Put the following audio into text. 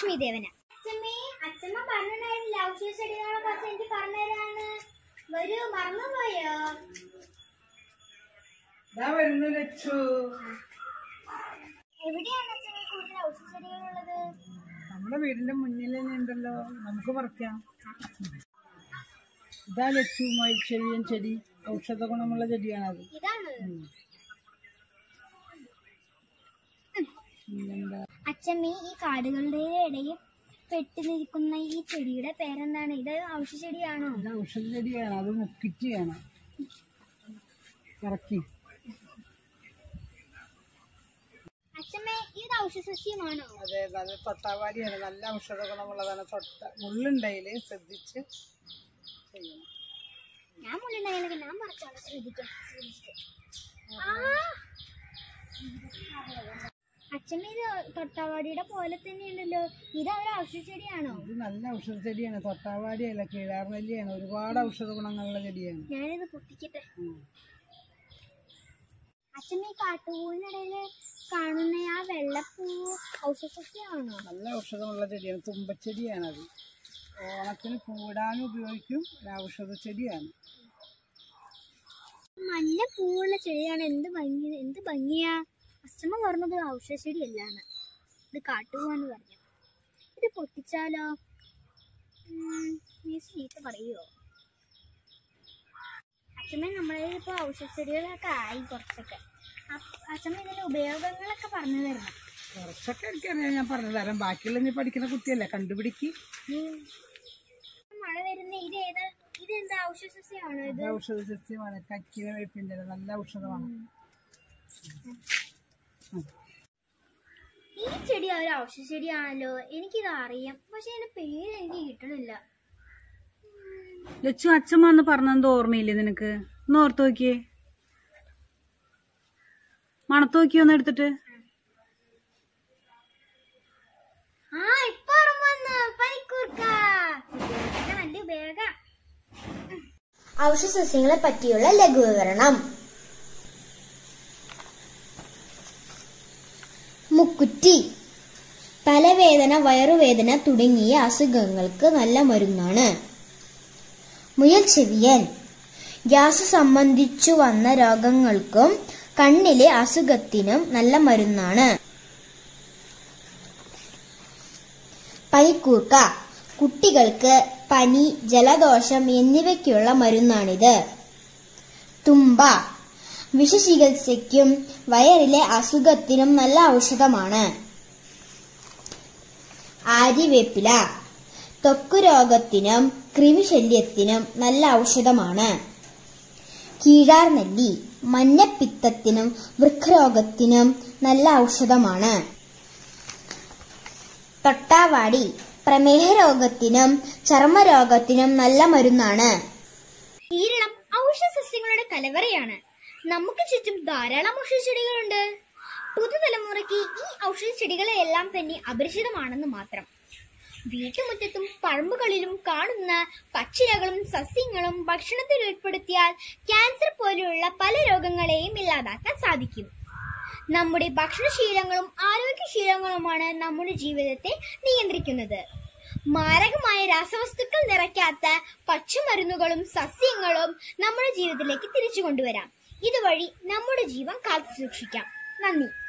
ലക്ഷ്മി ദേവന അച്ഛമ്മേ അച്ഛമ്മ പറഞ്ഞിട്ടുണ്ടായിരുന്നില്ല ഔഷധ ചെടികളെ കുറിച്ച് എനിക്ക് പറഞ്ഞുതരാന്ന് വരൂ മറന്നുപോയോ ഇതാ വരുന്നു ലച്ചു എവിടെയാണ് അച്ഛമ്മ കൂടുതൽ ഔഷധ ചെടികളുള്ളത് നമ്മുടെ വീടിന്റെ മുന്നിൽ തന്നെ ഉണ്ടല്ലോ നമുക്ക് പറിക്കാം ഇതാ ലച്ചു മയിൽച്ചെടിയൻ ചെടി ഔഷധ ഗുണമുള്ള ചെടിയാണത് ഇതാണ് പിന്നെന്താ അച്ഛമ്മ ഈ കാടുകളുടെ ഇടയിൽ പെട്ടു നിൽക്കുന്ന ഈ ചെടിയുടെ പേരെന്താണ് ഇത് ഔഷധ ചെടിയാണോ ഇത് ഔഷധ ചെടിയാണ് അത് മുക്കിറ്റ് ചെയ്യണം കറക്കി അച്ഛമ്മ ഇത് ഔഷധ സസ്യമാണോ അതെ നല്ല തൊട്ടാവാടിയാണ് നല്ല ഔഷധ ഗുണമുള്ളതാണ് തൊട്ട മുള്ളുണ്ടതില് ശ്രദ്ധിച്ച് ചെയ്യണം ഞാൻ മുള്ളുണ്ടായാലൊക്കെ ഞാൻ മറച്ചോളാം ശ്രദ്ധിക്കാം ശ്രദ്ധിച്ചിട്ട്. ആ! അച്ഛമ്മ ഇത് തൊട്ടാവാടിയുടെ പോലെ തന്നെയുണ്ടല്ലോ ഇത് ഒരു ഔഷധ ചെടിയാണോ ഇത് നല്ല ഔഷധ ചെടിയാണ് തൊട്ടാവാടിയല്ല കീഴാർനെല്ലിയാണ് ഒരുപാട് ഔഷധ ഗുണങ്ങളുള്ള ചെടിയാണ് ഞാനിത് പൊട്ടിക്കട്ടെ ഉം. അച്ഛമ്മ ഈ കാട്ടുപൂവിനിടയില് കാണുന്ന ആ വെള്ളപ്പൂ ഔഷധ സസ്യമാണോ നല്ല ഔഷധമുള്ള ചെടിയാണ് തുമ്പച്ചെടിയാണത് ഓണത്തിന് പൂടാനും ഉപയോഗിക്കും ഒരു ഔഷധ ചെടിയാണ് മഞ്ഞ പൂവുള്ള ചെടിയാണ് എന്ത് ഭംഗി എന്ത് ഭംഗിയാ അച്ഛമ്മ പറഞ്ഞത് ഔഷധ ചെടിയല്ലാണ് ഇത് കാട്ടുപോവാന്ന് പറഞ്ഞു ഇത് പൊട്ടിച്ചാലോ ഉം, നീ ചീത്ത പറയുവോ അച്ഛമ്മ നമ്മളെ ഇപ്പൊ ഔഷധ ചെടികളൊക്കെ ആയി കുറച്ചൊക്കെ അപ്പ- അച്ഛമ്മ ഇതിന്റെ ഉപയോഗങ്ങളൊക്കെ പറഞ്ഞു തരണം കുറച്ചൊക്കെ എനിക്കറിയാം ഞാൻ പറഞ്ഞു തരാം ബാക്കിയുള്ള നീ പഠിക്കുന്ന കുട്ടിയല്ലേ കണ്ടുപിടിക്ക് മഴ വരുന്ന ഇത് ഏതാ ഇതെന്താ ഔഷധ സസ്യമാണോ ഇത് ഇത് ഔഷധ സസ്യമാണ് കക്കിന വേപ്പിൻ്റെ ഇല, നല്ല ഔഷധമാണ് ഈ ചെടി ഒരു ഔഷധ ചെടിയാണല്ലോ എനിക്കിത് അറിയാം പക്ഷെ ഇതിന്റെ പേര് എനിക്ക് കിട്ടണില്ല ലച്ചു അച്ഛമ്മ എന്ന് പറഞ്ഞെന്തോ ഓർമ്മയില്ലേ നിനക്ക് ഒന്ന് ഓർത്ത് നോക്കിയേ മണത്ത് നോക്കിയോ ഒന്ന് എടുത്തിട്ട് ആ ഇപ്പൊ ഓർമ്മ വന്നു പനിക്കൂർക്ക ഉപയോഗിക്കാൻ നല്ല ഉപയോഗം ഔഷധസസ്യങ്ങളെ പറ്റിയുള്ള ലഘുവിവരണം മുക്കുറ്റി തലവേദന വയറുവേദന തുടങ്ങിയ അസുഖങ്ങൾക്ക് നല്ല മരുന്നാണ് മുയൽ ചെവിയൻ ഗ്യാസ് സംബന്ധിച്ചു വന്ന രോഗങ്ങൾക്കും കണ്ണിലെ അസുഖത്തിനും നല്ല മരുന്നാണ് പനിക്കൂർക്ക കുട്ടികൾക്ക് പനി ജലദോഷം എന്നിവയ്ക്കുള്ള മരുന്നാണിത് തുമ്പ വിഷചികിത്സയ്ക്കും വയറിലെ അസുഖത്തിനും നല്ല ഔഷധമാണ് ആര്യവേപ്പില ത്വക്ക് രോഗത്തിനും കൃമിശല്യത്തിനും നല്ല ഔഷധമാണ് കീഴാർനെല്ലി മഞ്ഞപ്പിത്തത്തിനും വൃക്കരോഗത്തിനും നല്ല ഔഷധമാണ് തൊട്ടാവാടി പ്രമേഹ രോഗത്തിനും ചർമ്മരോഗത്തിനും നല്ല മരുന്നാണ് കേരളം ഔഷധ സസ്യങ്ങളുടെ കലവറയാണ് നമുക്ക് ചുറ്റും ധാരാളം ഔഷധ ചെടികളുണ്ട് പുതുതലമുറയ്ക്ക് ഈ ഔഷധ ചെടികളെല്ലാം തന്നെ അപരിചിതമാണെന്ന് മാത്രം വീട്ടുമുറ്റത്തും പറമ്പുകളിലും കാണുന്ന പച്ചിലകളും സസ്യങ്ങളും ഭക്ഷണത്തിൽ ഉൾപ്പെടുത്തിയാൽ ക്യാൻസർ പോലെയുള്ള പല രോഗങ്ങളെയും ഇല്ലാതാക്കാൻ സാധിക്കും നമ്മുടെ ഭക്ഷണശീലങ്ങളും ആരോഗ്യശീലങ്ങളുമാണ് നമ്മുടെ ജീവിതത്തെ നിയന്ത്രിക്കുന്നത് മാരകമായ രാസവസ്തുക്കൾ നിറയ്ക്കാത്ത പച്ചമരുന്നുകളും സസ്യങ്ങളും നമ്മുടെ ജീവിതത്തിലേക്ക് തിരിച്ചു കൊണ്ടുവരാം ഇതുവഴി നമ്മുടെ ജീവൻ കാത്തു സൂക്ഷിക്കാം നന്ദി